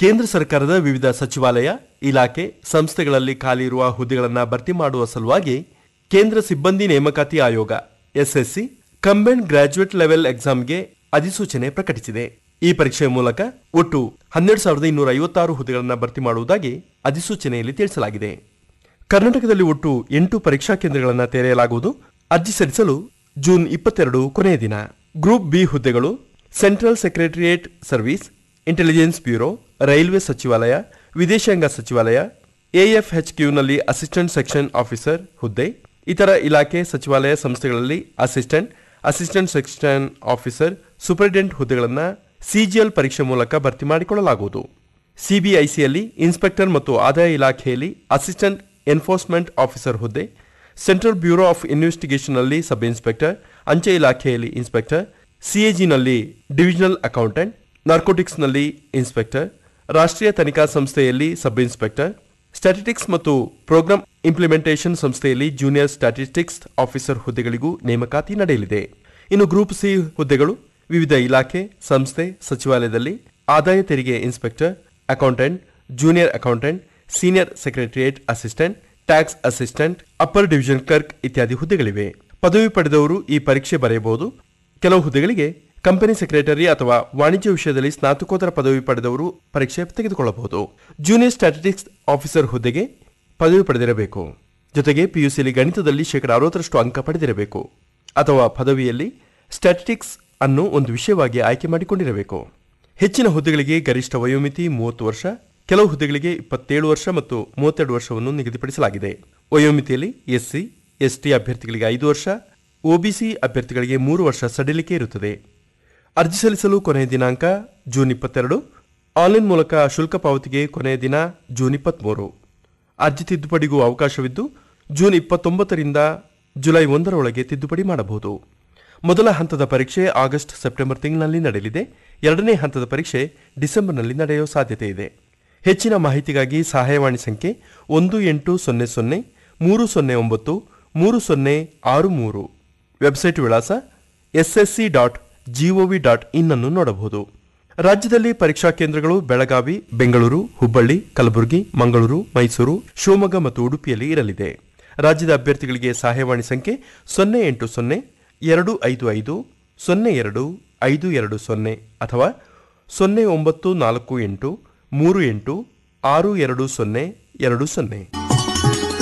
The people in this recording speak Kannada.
ಕೇಂದ್ರ ಸರ್ಕಾರದ ವಿವಿಧ ಸಚಿವಾಲಯ ಇಲಾಖೆ ಸಂಸ್ಥೆಗಳಲ್ಲಿ ಖಾಲಿ ಇರುವ ಹುದ್ದೆಗಳನ್ನು ಭರ್ತಿ ಮಾಡುವ ಸಲುವಾಗಿ ಕೇಂದ್ರ ಸಿಬ್ಬಂದಿ ನೇಮಕಾತಿ ಆಯೋಗ ಎಸ್ಎಸ್ಸಿ ಕಂಬೈನ್ಡ್ ಗ್ರಾಜುಯೇಟ್ ಲೆವೆಲ್ ಎಕ್ಸಾಮ್ಗೆ ಅಧಿಸೂಚನೆ ಪ್ರಕಟಿಸಿದೆ ಈ ಪರೀಕ್ಷೆಯ ಮೂಲಕ ಒಟ್ಟು ಹನ್ನೆರಡು ಸಾವಿರದ ಇನ್ನೂರ ಐವತ್ತಾರು ಹುದ್ದೆಗಳನ್ನು ಭರ್ತಿ ಮಾಡುವುದಾಗಿ ಅಧಿಸೂಚನೆಯಲ್ಲಿ ತಿಳಿಸಲಾಗಿದೆ ಕರ್ನಾಟಕದಲ್ಲಿ ಒಟ್ಟು ಎಂಟು ಪರೀಕ್ಷಾ ಕೇಂದ್ರಗಳನ್ನು ತೆರೆಯಲಾಗುವುದು ಅರ್ಜಿ ಸಲ್ಲಿಸಲು ಜೂನ್ ಇಪ್ಪತ್ತೆರಡು ಕೊನೆಯ ದಿನ ಗ್ರೂಪ್ ಬಿ ಹುದ್ದೆಗಳು central secretariat service intelligence bureau railway ಸಚಿವಾಲಯ ವಿದೇಶಾಂಗ ಸಚಿವಾಲಯ ಎಎಫ್ಎಚ್ಕ್ಯೂನಲ್ಲಿ ಅಸಿಸ್ಟೆಂಟ್ ಸೆಕ್ಷನ್ ಆಫೀಸರ್ ಹುದ್ದೆ ಇತರ ಇಲಾಖೆ ಸಚಿವಾಲಯ ಸಂಸ್ಥೆಗಳಲ್ಲಿ assistant assistant section officer superintendent ಹುದ್ದೆಗಳನ್ನು ಸಿಜಿಎಲ್ ಪರೀಕ್ಷೆ ಮೂಲಕ ಭರ್ತಿ ಮಾಡಿಕೊಳ್ಳಲಾಗುವುದು ಸಿಬಿಐಸಿಯಲ್ಲಿ ಇನ್ಸ್ಪೆಕ್ಟರ್ ಮತ್ತು ಆದಾಯ ಇಲಾಖೆಯಲ್ಲಿ ಅಸಿಸ್ಟೆಂಟ್ ಎನ್ಫೋರ್ಸ್ಮೆಂಟ್ ಆಫೀಸರ್ ಹುದ್ದೆ ಸೆಂಟ್ರಲ್ ಬ್ಯೂರೋ ಆಫ್ ಇನ್ವೆಸ್ಟಿಗೇಷನ್ನಲ್ಲಿ ಸಬ್ ಇನ್ಸ್ಪೆಕ್ಟರ್ ಅಂಚೆ ಇಲಾಖೆಯಲ್ಲಿ ಇನ್ಸ್ಪೆಕ್ಟರ್ ಸಿಎಜಿನಲ್ಲಿ ಡಿವಿಷನಲ್ ಅಕೌಂಟೆಂಟ್ ನಾರ್ಕೋಟಿಕ್ಸ್ನಲ್ಲಿ ಇನ್ಸ್ಪೆಕ್ಟರ್ ರಾಷ್ಟ್ರೀಯ ತನಿಖಾ ಸಂಸ್ಥೆಯಲ್ಲಿ ಸಬ್ ಇನ್ಸ್ಪೆಕ್ಟರ್ ಸ್ಟ್ಯಾಟಿಸ್ಟಿಕ್ಸ್ ಮತ್ತು ಪ್ರೋಗ್ರಾಂ ಇಂಪ್ಲಿಮೆಂಟೇಷನ್ ಸಂಸ್ಥೆಯಲ್ಲಿ ಜೂನಿಯರ್ ಸ್ಟ್ಯಾಟಿಸ್ಟಿಕ್ಸ್ ಆಫೀಸರ್ ಹುದ್ದೆಗಳಿಗೂ ನೇಮಕಾತಿ ನಡೆಯಲಿದೆ ಇನ್ನು ಗ್ರೂಪ್ ಸಿ ಹುದ್ದೆಗಳು ವಿವಿಧ ಇಲಾಖೆ ಸಂಸ್ಥೆ ಸಚಿವಾಲಯದಲ್ಲಿ ಆದಾಯ ತೆರಿಗೆ inspector accountant junior accountant senior secretariat assistant tax assistant upper division clerk ಇತ್ಯಾದಿ ಹುದ್ದೆಗಳಿವೆ ಪದವಿ ಪಡೆದವರು ಈ ಪರೀಕ್ಷೆ ಬರೆಯಬಹುದು ಕೆಲವು ಹುದ್ದೆಗಳಿಗೆ ಕಂಪನಿ ಸೆಕ್ರೆಟರಿ ಅಥವಾ ವಾಣಿಜ್ಯ ವಿಷಯದಲ್ಲಿ ಸ್ನಾತಕೋತ್ತರ ಪದವಿ ಪಡೆದವರು ಪರೀಕ್ಷೆ ತೆಗೆದುಕೊಳ್ಳಬಹುದು ಜೂನಿಯರ್ ಸ್ಟ್ಯಾಟಿಸ್ಟಿಕ್ಸ್ ಆಫೀಸರ್ ಹುದ್ದೆಗೆ ಪದವಿ ಪಡೆದಿರಬೇಕು ಜೊತೆಗೆ ಪಿಯುಸಿಯಲ್ಲಿ ಗಣಿತದಲ್ಲಿ ಶೇಕಡ ಅರವತ್ತರಷ್ಟು ಅಂಕ ಪಡೆದಿರಬೇಕು ಅಥವಾ ಪದವಿಯಲ್ಲಿ ಸ್ಟ್ಯಾಟಿಸ್ಟಿಕ್ಸ್ ಅನ್ನು ಒಂದು ವಿಷಯವಾಗಿ ಆಯ್ಕೆ ಮಾಡಿಕೊಂಡಿರಬೇಕು ಹೆಚ್ಚಿನ ಹುದ್ದೆಗಳಿಗೆ ಗರಿಷ್ಠ ವಯೋಮಿತಿ ಮೂವತ್ತು ವರ್ಷ ಕೆಲವು ಹುದ್ದೆಗಳಿಗೆ ಇಪ್ಪತ್ತೇಳು ವರ್ಷ ಮತ್ತು ಮೂವತ್ತೆರಡು ವರ್ಷವನ್ನು ನಿಗದಿಪಡಿಸಲಾಗಿದೆ ವಯೋಮಿತಿಯಲ್ಲಿ ಎಸ್ಸಿ ಎಸ್ಟಿ ಅಭ್ಯರ್ಥಿಗಳಿಗೆ ಐದು ವರ್ಷ ಒಬಿಸಿ ಅಭ್ಯರ್ಥಿಗಳಿಗೆ ಮೂರು ವರ್ಷ ಸಡಿಲಿಕೆ ಇರುತ್ತದೆ ಅರ್ಜಿ ಸಲ್ಲಿಸಲು ಕೊನೆಯ ದಿನಾಂಕ ಜೂನ್ ಇಪ್ಪತ್ತೆರಡು ಆನ್ಲೈನ್ ಮೂಲಕ ಶುಲ್ಕ ಪಾವತಿಗೆ ಕೊನೆಯ ದಿನ ಜೂನ್ ಇಪ್ಪತ್ತ್ಮೂರು ಅರ್ಜಿ ತಿದ್ದುಪಡಿಗೂ ಅವಕಾಶವಿದ್ದು ಜೂನ್ ಇಪ್ಪತ್ತೊಂಬತ್ತರಿಂದ ಜುಲೈ ಒಂದರ ಒಳಗೆ ತಿದ್ದುಪಡಿ ಮಾಡಬಹುದು ಮೊದಲ ಹಂತದ ಪರೀಕ್ಷೆ ಆಗಸ್ಟ್ ಸೆಪ್ಟೆಂಬರ್ ತಿಂಗಳಿನಲ್ಲಿ ನಡೆಯಲಿದೆ ಎರಡನೇ ಹಂತದ ಪರೀಕ್ಷೆ ಡಿಸೆಂಬರ್ನಲ್ಲಿ ನಡೆಯುವ ಸಾಧ್ಯತೆ ಇದೆ ಹೆಚ್ಚಿನ ಮಾಹಿತಿಗಾಗಿ ಸಹಾಯವಾಣಿ ಸಂಖ್ಯೆ ಒಂದು ಎಂಟು ಸೊನ್ನೆ ಸೊನ್ನೆ ಮೂರು ಸೊನ್ನೆ ಒಂಬತ್ತು ಮೂರು ಸೊನ್ನೆ ಆರು ಮೂರು ವೆಬ್ಸೈಟ್ ವಿಳಾಸ SSC dot GOV dot in ಅನ್ನು ನೋಡಬಹುದು ರಾಜ್ಯದಲ್ಲಿ ಪರೀಕ್ಷಾ ಕೇಂದ್ರಗಳು ಬೆಳಗಾವಿ ಬೆಂಗಳೂರು ಹುಬ್ಬಳ್ಳಿ ಕಲಬುರಗಿ ಮಂಗಳೂರು ಮೈಸೂರು ಶಿವಮೊಗ್ಗ ಮತ್ತು ಉಡುಪಿಯಲ್ಲಿ ಇರಲಿದೆ ರಾಜ್ಯದ ಅಭ್ಯರ್ಥಿಗಳಿಗೆ ಸಹಾಯವಾಣಿ ಸಂಖ್ಯೆ ಸೊನ್ನೆ ಎಂಟು ಸೊನ್ನೆ ಎರಡು ಐದು ಐದು ಸೊನ್ನೆ ಎರಡು ಐದು ಎರಡು ಸೊನ್ನೆ ಅಥವಾ ಸೊನ್ನೆ ಒಂಬತ್ತು ನಾಲ್ಕು ಎಂಟು ಮೂರು ಎಂಟು ಆರು ಎರಡು ಸೊನ್ನೆ ಎರಡು ಸೊನ್ನೆ